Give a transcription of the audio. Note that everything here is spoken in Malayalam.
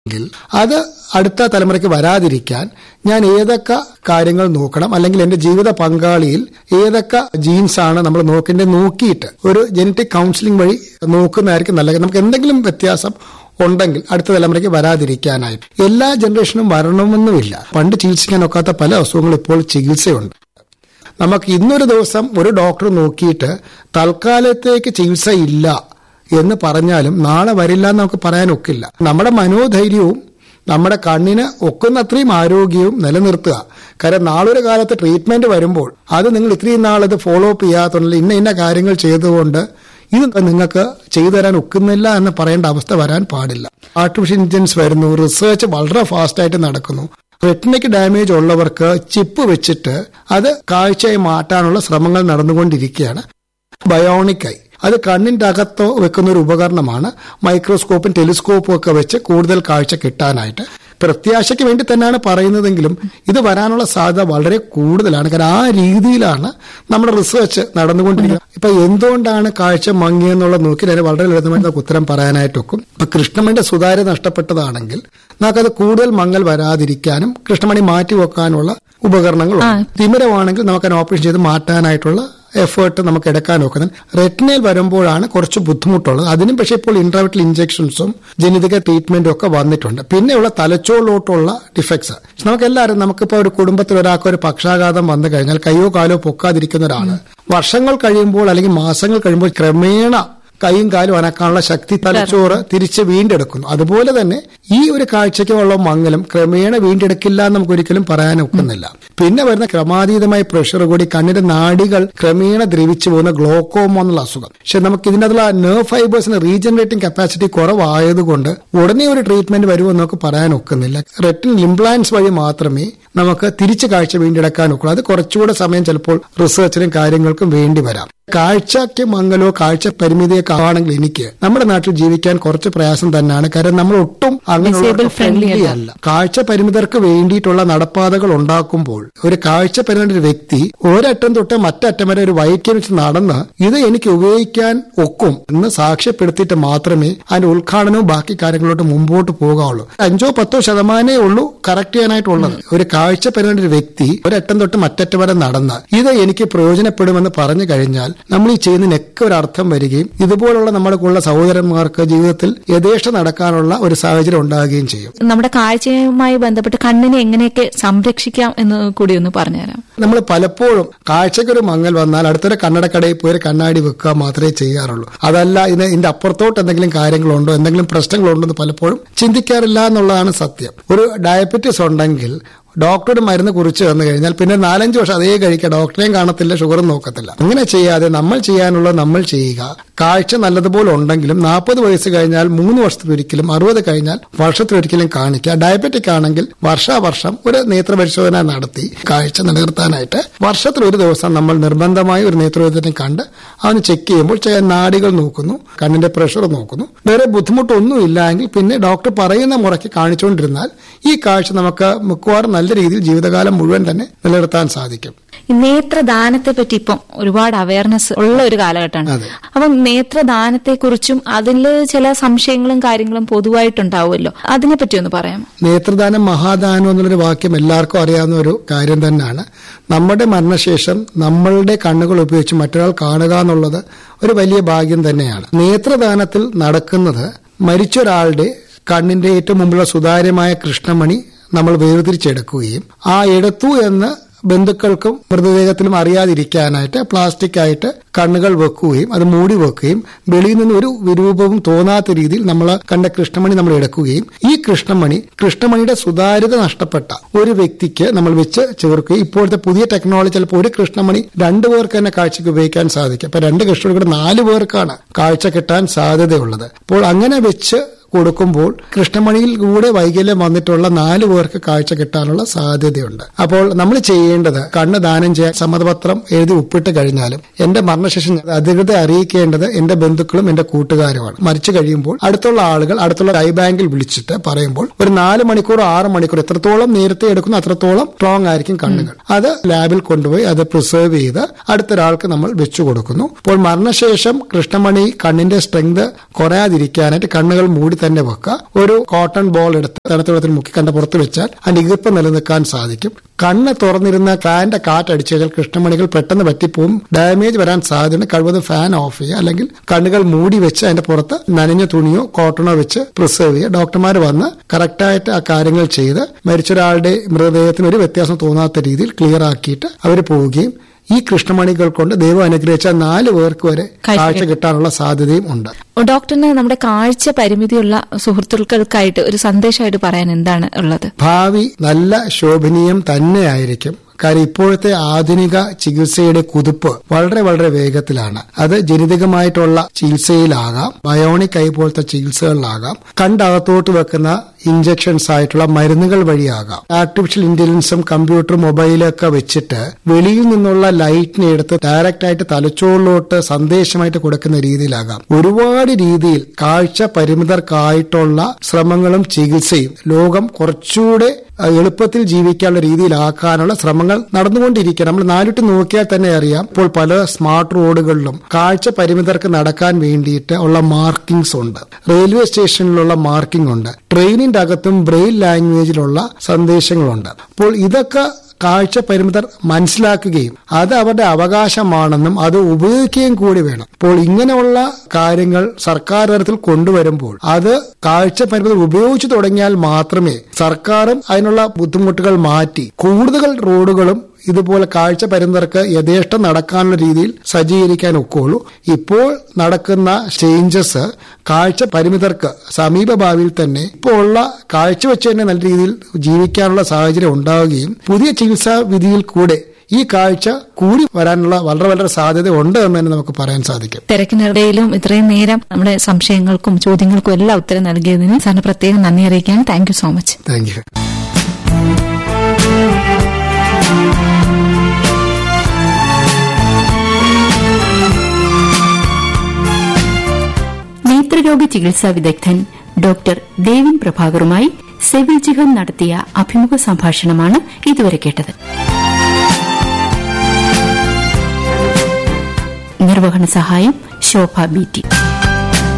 എങ്കിൽ അത് അടുത്ത തലമുറയ്ക്ക് വരാതിരിക്കാൻ ഞാൻ ഏതൊക്കെ കാര്യങ്ങൾ നോക്കണം അല്ലെങ്കിൽ എന്റെ ജീവിത പങ്കാളിയിൽ ഏതൊക്കെ ജീൻസ് ആണ് നമ്മൾ നോക്കേണ്ടത് നോക്കിയിട്ട് ഒരു ജനറ്റിക് കൗൺസിലിംഗ് വഴി നോക്കുന്നതായിരിക്കും നല്ലത് നമുക്ക് എന്തെങ്കിലും വ്യത്യാസം ഉണ്ടെങ്കിൽ അടുത്ത തലമുറയ്ക്ക് വരാതിരിക്കാനായിട്ട് എല്ലാ ജനറേഷനും വരണമെന്നുമില്ല പണ്ട് ചികിത്സിക്കാൻ ഒക്കാത്ത പല അസുഖങ്ങളും ഇപ്പോൾ ചികിത്സയുണ്ട് നമുക്ക് ഇന്നൊരു ദിവസം ഒരു ഡോക്ടർ നോക്കിയിട്ട് തൽക്കാലത്തേക്ക് ചികിത്സ ഇല്ല എന്ന് പറഞ്ഞാലും നാളെ വരില്ല എന്ന് നമുക്ക് പറയാൻ ഒക്കില്ല നമ്മുടെ മനോധൈര്യവും നമ്മുടെ കണ്ണിന് ഒക്കുന്നത്രയും ആരോഗ്യവും നിലനിർത്തുക കാരണം നാളൊരു കാലത്ത് ട്രീറ്റ്മെന്റ് വരുമ്പോൾ അത് നിങ്ങൾ ഇത്രയും നാൾ ഇത് ഫോളോ അപ്പ് ചെയ്യാത്തുള്ള ഇന്ന ഇന്ന കാര്യങ്ങൾ ചെയ്തുകൊണ്ട് ഇത് നിങ്ങൾക്ക് ചെയ്തു തരാൻ ഒക്കുന്നില്ല എന്ന് പറയേണ്ട അവസ്ഥ വരാൻ പാടില്ല ആർട്ടിഫിഷ്യൽ ഇന്റലിജൻസ് വരുന്നു റിസർച്ച് വളരെ ഫാസ്റ്റായിട്ട് നടക്കുന്നു റെറ്റിനയ്ക്ക് ഡാമേജ് ഉള്ളവർക്ക് ചിപ്പ് വെച്ചിട്ട് അത് കാഴ്ചയായി മാറ്റാനുള്ള ശ്രമങ്ങൾ നടന്നുകൊണ്ടിരിക്കുകയാണ് ബയോണിക്കായി അത് കണ്ണിന്റെ അകത്തോ വെക്കുന്ന ഒരു ഉപകരണമാണ് മൈക്രോസ്കോപ്പും ടെലിസ്കോപ്പും ഒക്കെ വെച്ച് കൂടുതൽ കാഴ്ച കിട്ടാനായിട്ട് പ്രത്യാശയ്ക്ക് വേണ്ടി തന്നെയാണ് പറയുന്നതെങ്കിലും ഇത് വരാനുള്ള സാധ്യത വളരെ കൂടുതലാണ് കാരണം ആ രീതിയിലാണ് നമ്മുടെ റിസർച്ച് നടന്നുകൊണ്ടിരിക്കുന്നത് ഇപ്പൊ എന്തുകൊണ്ടാണ് കാഴ്ച മങ്ങിയെന്നുള്ളത് നോക്കി അതിന് വളരെ ലളിതമായിട്ട് നമുക്ക് ഉത്തരം പറയാനായിട്ടൊക്കും ഇപ്പൊ കൃഷ്ണമണിയുടെ സുതാര്യത നഷ്ടപ്പെട്ടതാണെങ്കിൽ നമുക്കത് കൂടുതൽ മങ്ങൽ വരാതിരിക്കാനും കൃഷ്ണമണി മാറ്റി വെക്കാനുള്ള ഉപകരണങ്ങളുണ്ട് തിമിരമാണെങ്കിൽ നമുക്കതിനെ ഓപ്പറേഷൻ ചെയ്ത് മാറ്റാനായിട്ടുള്ള എഫേർട്ട് നമുക്ക് എടുക്കാൻ നോക്കുന്നത് റെറ്റിനയിൽ വരുമ്പോഴാണ് കുറച്ച് ബുദ്ധിമുട്ടുള്ളത് അതിനും പക്ഷേ ഇപ്പോൾ ഇൻട്രാവിറ്റൽ ഇഞ്ചക്ഷൻസും ജനിതക ട്രീറ്റ്മെന്റും ഒക്കെ വന്നിട്ടുണ്ട് പിന്നെയുള്ള തലച്ചോറിലോട്ടുള്ള ഡിഫക്ട്സ് നമുക്ക് എല്ലാവരും നമുക്കിപ്പോൾ ഒരു കുടുംബത്തിൽ ഒരാൾക്ക് ഒരു പക്ഷാഘാതം വന്നു കഴിഞ്ഞാൽ കയ്യോ കാലോ പൊക്കാതിരിക്കുന്ന ഒരാള് വർഷങ്ങൾ കഴിയുമ്പോൾ അല്ലെങ്കിൽ മാസങ്ങൾ കഴിയുമ്പോൾ ക്രമേണ കൈയും കാലും അനക്കാനുള്ള ശക്തി തലച്ചോറ് തിരിച്ച് വീണ്ടെടുക്കുന്നു അതുപോലെ തന്നെ ഈ ഒരു കാഴ്ചയ്ക്കുള്ള മംഗലം ക്രമേണ വീണ്ടെടുക്കില്ല എന്ന് നമുക്ക് ഒരിക്കലും പറയാൻ ഒക്കുന്നില്ല പിന്നെ വരുന്ന ക്രമാതീതമായ പ്രഷർ കൂടി കണ്ണിന്റെ നാടികൾ ക്രമേണ ദ്രവിച്ചു പോകുന്ന ഗ്ലോക്കോമ എന്നുള്ള അസുഖം പക്ഷെ നമുക്ക് ഇതിനകത്തുള്ള നെർവ് ഫൈബേഴ്സിന് റീജനറേറ്റിംഗ് കപ്പാസിറ്റി കുറവായതുകൊണ്ട് ഉടനെ ഒരു ട്രീറ്റ്മെന്റ് വരുമെന്ന് നമുക്ക് പറയാൻ ഒക്കുന്നില്ല റെറ്റിൻ ഇംപ്ലാന്റ്സ് വഴി മാത്രമേ നമുക്ക് തിരിച്ച് കാഴ്ച വീണ്ടെടുക്കാൻ ഒക്കുള്ളൂ അത് കുറച്ചുകൂടെ സമയം ചിലപ്പോൾ റിസർച്ചിനും കാര്യങ്ങൾക്കും വേണ്ടി വരാം കാഴ്ചയ്ക്ക് മംഗലോ കാഴ്ച പരിമിതിയൊക്കെ ആണെങ്കിൽ എനിക്ക് നമ്മുടെ നാട്ടിൽ ജീവിക്കാൻ കുറച്ച് പ്രയാസം തന്നെയാണ് കാരണം നമ്മൾ ഒട്ടും അങ്ങനെ ഫ്രണ്ട്ലി അല്ല കാഴ്ച പരിമിതർക്ക് വേണ്ടിയിട്ടുള്ള നടപ്പാതകൾ ഉണ്ടാക്കുമ്പോൾ ഒരു കാഴ്ച പരിമിത ഒരു വ്യക്തി ഒരറ്റം തൊട്ട് മറ്ററ്റം വരെ ഒരു വൈക്യം വെച്ച് നടന്ന് ഇത് എനിക്ക് ഉപയോഗിക്കാൻ ഒക്കും എന്ന് സാക്ഷ്യപ്പെടുത്തിയിട്ട് മാത്രമേ അതിന്റെ ഉദ്ഘാടനവും ബാക്കി കാര്യങ്ങളോട്ട് മുമ്പോട്ട് പോകാവുള്ളൂ അഞ്ചോ പത്തോ ശതമാനമേ ഉള്ളൂ കറക്റ്റ് ചെയ്യാനായിട്ടുള്ളത് ഒരു കാഴ്ച പരിമിത ഒരു വ്യക്തി ഒരറ്റം തൊട്ട് മറ്ററ്റം വരെ നടന്ന് ഇത് എനിക്ക് പ്രയോജനപ്പെടുമെന്ന് പറഞ്ഞു കഴിഞ്ഞാൽ നമ്മൾ ഈ ചെയ്യുന്നതിനൊക്കെ ഒരു അർത്ഥം വരികയും ഇതുപോലുള്ള നമ്മുടെ കൂടെ സഹോദരന്മാർക്ക് ജീവിതത്തിൽ യഥേഷ്ട നടക്കാനുള്ള ഒരു സാഹചര്യം ഉണ്ടാകുകയും ചെയ്യും നമ്മുടെ കാഴ്ചയുമായി ബന്ധപ്പെട്ട് കണ്ണിനെ എങ്ങനെയൊക്കെ സംരക്ഷിക്കാം എന്ന് കൂടി ഒന്ന് പറഞ്ഞുതരാം നമ്മൾ പലപ്പോഴും കാഴ്ചക്കൊരു മങ്ങൽ വന്നാൽ അടുത്തൊരു കണ്ണടക്കടയിൽ പോയി ഒരു കണ്ണാടി വെക്കുക മാത്രമേ ചെയ്യാറുള്ളൂ അതല്ല ഇതിന് ഇതിന്റെ അപ്പുറത്തോട്ട് എന്തെങ്കിലും കാര്യങ്ങളുണ്ടോ എന്തെങ്കിലും പ്രശ്നങ്ങളുണ്ടോ എന്ന് പലപ്പോഴും ചിന്തിക്കാറില്ല എന്നുള്ളതാണ് സത്യം ഒരു ഡയബറ്റിസ് ഉണ്ടെങ്കിൽ ഡോക്ടറുടെ മരുന്ന് കുറിച്ച് തന്നു കഴിഞ്ഞാൽ പിന്നെ നാലഞ്ച് വർഷം അതേ കഴിക്കുക ഡോക്ടറെയും കാണത്തില്ല ഷുഗറും നോക്കത്തില്ല അങ്ങനെ ചെയ്യാതെ നമ്മൾ ചെയ്യാനുള്ളത് നമ്മൾ ചെയ്യുക കാഴ്ച നല്ലതുപോലെ ഉണ്ടെങ്കിലും നാൽപ്പത് വയസ്സ് കഴിഞ്ഞാൽ മൂന്ന് വർഷത്തിലൊരിക്കലും അറുപത് കഴിഞ്ഞാൽ വർഷത്തിലൊരിക്കലും കാണിക്കുക ഡയബറ്റിക് ആണെങ്കിൽ വർഷാവർഷം ഒരു നേത്ര പരിശോധന നടത്തി കാഴ്ച നിലനിർത്താനായിട്ട് വർഷത്തിൽ ഒരു ദിവസം നമ്മൾ നിർബന്ധമായി ഒരു നേത്രവൈദ്യനെ കണ്ട് അവന് ചെക്ക് ചെയ്യുമ്പോൾ ചില നാടികൾ നോക്കുന്നു കണ്ണിന്റെ പ്രഷർ നോക്കുന്നു വേറെ ബുദ്ധിമുട്ടൊന്നും ഇല്ലെങ്കിൽ പിന്നെ ഡോക്ടർ പറയുന്ന മുറയ്ക്ക് കാണിച്ചുകൊണ്ടിരുന്നാൽ ഈ കാഴ്ച നമുക്ക് മിക്കവാറും നല്ല രീതിയിൽ ജീവിതകാലം മുഴുവൻ തന്നെ നിലനിർത്താൻ സാധിക്കും ഈ നേത്രദാനത്തെ പറ്റി ഇപ്പം ഒരുപാട് അവയർനെസ് ഉള്ള ഒരു കാലഘട്ടമാണ് അതെ. അപ്പം നേത്രദാനത്തെ കുറിച്ചും അതിൽ ചില സംശയങ്ങളും കാര്യങ്ങളും പൊതുവായിട്ടുണ്ടാവുമല്ലോ അതിനെ പറ്റി ഒന്ന് പറയാം നേത്രദാനം മഹാദാനം എന്നുള്ളൊരു വാക്യം എല്ലാവർക്കും അറിയാവുന്ന ഒരു കാര്യം തന്നെയാണ് നമ്മുടെ മരണശേഷം നമ്മളുടെ കണ്ണുകൾ ഉപയോഗിച്ച് മറ്റൊരാൾ കാണുക എന്നുള്ളത് ഒരു വലിയ ഭാഗ്യം തന്നെയാണ് നേത്രദാനത്തിൽ നടക്കുന്നത് മരിച്ചൊരാളുടെ കണ്ണിന്റെ ഏറ്റവും മുമ്പുള്ള സുതാര്യമായ കൃഷ്ണമണി നമ്മൾ വേർതിരിച്ചെടുക്കുകയും ആ എടുത്തു എന്ന് ബന്ധുക്കൾക്കും മൃതദേഹത്തിലും അറിയാതിരിക്കാനായിട്ട് പ്ലാസ്റ്റിക് ആയിട്ട് കണ്ണുകൾ വെക്കുകയും അത് മൂടി വെക്കുകയും വെളിയിൽ നിന്ന് ഒരു വിരൂപവും തോന്നാത്ത രീതിയിൽ നമ്മൾ കണ്ട കൃഷ്ണമണി നമ്മൾ എടുക്കുകയും ഈ കൃഷ്ണമണി കൃഷ്ണമണിയുടെ സുതാര്യത നഷ്ടപ്പെട്ട ഒരു വ്യക്തിക്ക് നമ്മൾ വെച്ച് ചേർക്കുകയും ഇപ്പോഴത്തെ പുതിയ ടെക്നോളജി ചിലപ്പോൾ ഒരു കൃഷ്ണമണി രണ്ടു പേർക്ക് തന്നെ കാഴ്ചക്ക് ഉപയോഗിക്കാൻ സാധിക്കും അപ്പൊ രണ്ട് കൃഷ്ണമണി കൂടെ നാല് പേർക്കാണ് കാഴ്ച കിട്ടാൻ സാധ്യതയുള്ളത് അപ്പോൾ അങ്ങനെ വെച്ച് കൊടുക്കുമ്പോൾ കൃഷ്ണമണിയിൽ കൂടെ വൈകല്യം വന്നിട്ടുള്ള നാല് പേർക്ക് കാഴ്ച കിട്ടാനുള്ള സാധ്യതയുണ്ട് അപ്പോൾ നമ്മൾ ചെയ്യേണ്ടത് കണ്ണ് ദാനം ചെയ്യാൻ സമ്മതപത്രം എഴുതി ഒപ്പിട്ട് കഴിഞ്ഞാലും എന്റെ മരണശേഷം അധികൃതരെ അറിയിക്കേണ്ടത് എന്റെ ബന്ധുക്കളും എന്റെ കൂട്ടുകാരുമാണ് മരിച്ചു കഴിയുമ്പോൾ അടുത്തുള്ള ആളുകൾ അടുത്തുള്ള ഐ ബാങ്കിൽ വിളിച്ചിട്ട് പറയുമ്പോൾ ഒരു നാല് മണിക്കൂർ ആറ് മണിക്കൂർ എത്രത്തോളം നേരത്തെ എടുക്കുന്നു അത്രത്തോളം സ്ട്രോങ് ആയിരിക്കും കണ്ണുകൾ അത് ലാബിൽ കൊണ്ടുപോയി അത് പ്രിസർവ് ചെയ്ത് അടുത്തൊരാൾക്ക് നമ്മൾ വെച്ചു കൊടുക്കുന്നു അപ്പോൾ മരണശേഷം കൃഷ്ണമണി കണ്ണിന്റെ സ്ട്രെങ്ത് കുറയാതിരിക്കാനായിട്ട് കണ്ണുകൾ മൂടി തന്നെ വെക്കുക ഒരു കോട്ടൺ ബോൾ എടുത്ത് തണുത്ത വെള്ളത്തിൽ മുക്കി കണ്ട പുറത്ത് വെച്ചാൽ അതിന്റെ ഈർപ്പം നിലനിൽക്കാൻ സാധിക്കും കണ്ണ് തുറന്നിരുന്ന ഫാന്റെ കാറ്റടിച്ചു കഴിഞ്ഞാൽ കൃഷ്ണമണികൾ പെട്ടെന്ന് പറ്റിപ്പോവും ഡാമേജ് വരാൻ സാധ്യത കഴിവതും ഫാൻ ഓഫ് ചെയ്യുക അല്ലെങ്കിൽ കണ്ണുകൾ മൂടി വെച്ച് അതിന്റെ പുറത്ത് നനഞ്ഞ തുണിയോ കോട്ടണോ വെച്ച് പ്രിസർവ് ചെയ്യുക ഡോക്ടർമാർ വന്ന് കറക്റ്റായിട്ട് ആ കാര്യങ്ങൾ ചെയ്ത് മരിച്ച ഒരാളുടെ മൃതദേഹത്തിന് ഒരു വ്യത്യാസം തോന്നാത്ത രീതിയിൽ ക്ലിയർ ആക്കിയിട്ട് അവർ പോവുകയും ഈ കൃഷ്ണമണികൾ കൊണ്ട് ദൈവം അനുഗ്രഹിച്ച നാല് പേർക്ക് വരെ കാഴ്ച കിട്ടാനുള്ള സാധ്യതയും ഉണ്ട് ഡോക്ടറിന് നമ്മുടെ കാഴ്ച പരിമിതിയുള്ള സുഹൃത്തുക്കൾക്കായിട്ട് ഒരു സന്ദേശമായിട്ട് പറയാൻ എന്താണ് ഉള്ളത് ഭാവി നല്ല ശോഭനീയം തന്നെയായിരിക്കും കാര്യം ഇപ്പോഴത്തെ ആധുനിക ചികിത്സയുടെ കുതിപ്പ് വളരെ വളരെ വേഗത്തിലാണ് അത് ജനിതകമായിട്ടുള്ള ചികിത്സയിലാകാം ബയോണിക് ഐ പോലത്തെ ചികിത്സകളിലാകാം കണ്ടകത്തോട്ട് വെക്കുന്ന ഇഞ്ചക്ഷൻസ് ആയിട്ടുള്ള മരുന്നുകൾ വഴിയാകാം ആർട്ടിഫിഷ്യൽ ഇന്റലിജൻസും കമ്പ്യൂട്ടറും മൊബൈലൊക്കെ വെച്ചിട്ട് വെളിയിൽ നിന്നുള്ള ലൈറ്റിനെ എടുത്ത് ഡയറക്റ്റ് ആയിട്ട് തലച്ചോറിലോട്ട് സന്ദേശമായിട്ട് കൊടുക്കുന്ന രീതിയിലാകാം ഒരുപാട് രീതിയിൽ കാഴ്ച പരിമിതർക്കായിട്ടുള്ള ശ്രമങ്ങളും ചികിത്സയും ലോകം കുറച്ചുകൂടെ എളുപ്പത്തിൽ ജീവിക്കാനുള്ള രീതിയിലാക്കാനുള്ള ശ്രമങ്ങൾ നടന്നുകൊണ്ടിരിക്കുക നമ്മൾ നാലിട്ട് നോക്കിയാൽ തന്നെ അറിയാം ഇപ്പോൾ പല സ്മാർട്ട് റോഡുകളിലും കാഴ്ച പരിമിതർക്ക് നടക്കാൻ വേണ്ടിയിട്ട് ഉള്ള മാർക്കിങ്സ് ഉണ്ട് റെയിൽവേ സ്റ്റേഷനിലുള്ള മാർക്കിംഗ് ഉണ്ട് ട്രെയിനിന്റെ അകത്തും ബ്രെയിൽ ലാംഗ്വേജിലുള്ള സന്ദേശങ്ങളുണ്ട് അപ്പോൾ ഇതൊക്കെ കാഴ്ച പരിമിതർ മനസ്സിലാക്കുകയും അത് അവരുടെ അവകാശമാണെന്നും അത് ഉപയോഗിക്കുകയും കൂടി വേണം അപ്പോൾ ഇങ്ങനെയുള്ള കാര്യങ്ങൾ സർക്കാർ തലത്തിൽ കൊണ്ടുവരുമ്പോൾ അത് കാഴ്ച പരിമിതർ ഉപയോഗിച്ചു തുടങ്ങിയാൽ മാത്രമേ സർക്കാരും അതിനുള്ള ബുദ്ധിമുട്ടുകൾ മാറ്റി കൂടുതൽ റോഡുകളും ഇതുപോലെ കാഴ്ച പരിമിതർക്ക് യഥേഷ്ടം നടക്കാനുള്ള രീതിയിൽ സജ്ജീകരിക്കാൻ ഒക്കുള്ളൂ ഇപ്പോൾ നടക്കുന്ന ചേഞ്ചസ് കാഴ്ച പരിമിതർക്ക് സമീപ ഭാവിയിൽ തന്നെ ഇപ്പോൾ ഉള്ള കാഴ്ച വെച്ച് തന്നെ നല്ല രീതിയിൽ ജീവിക്കാനുള്ള സാഹചര്യം ഉണ്ടാവുകയും പുതിയ ചികിത്സാ വിധിയിൽ കൂടെ ഈ കാഴ്ച കൂടി വരാനുള്ള വളരെ വളരെ സാധ്യത ഉണ്ട് എന്ന് തന്നെ നമുക്ക് പറയാൻ സാധിക്കും തിരക്കിനിടയിലും ഇത്രയും നേരം നമ്മുടെ സംശയങ്ങൾക്കും ചോദ്യങ്ങൾക്കും എല്ലാം ഉത്തരം നൽകിയതിന് സാറിന് പ്രത്യേകം നന്ദി അറിയിക്കാൻ thank you so much thank you നേത്രരോഗ ചികിത്സാ വിദഗ്ധൻ ഡോക്ടർ ദേവിൻ പ്രഭാകറുമായി സെവിൽ ജിഹൻ നടത്തിയ അഭിമുഖ സംഭാഷണമാണ് ഇതുവരെ കേട്ടത് നിർവഹണ സഹായം ശോഭ ബി ടി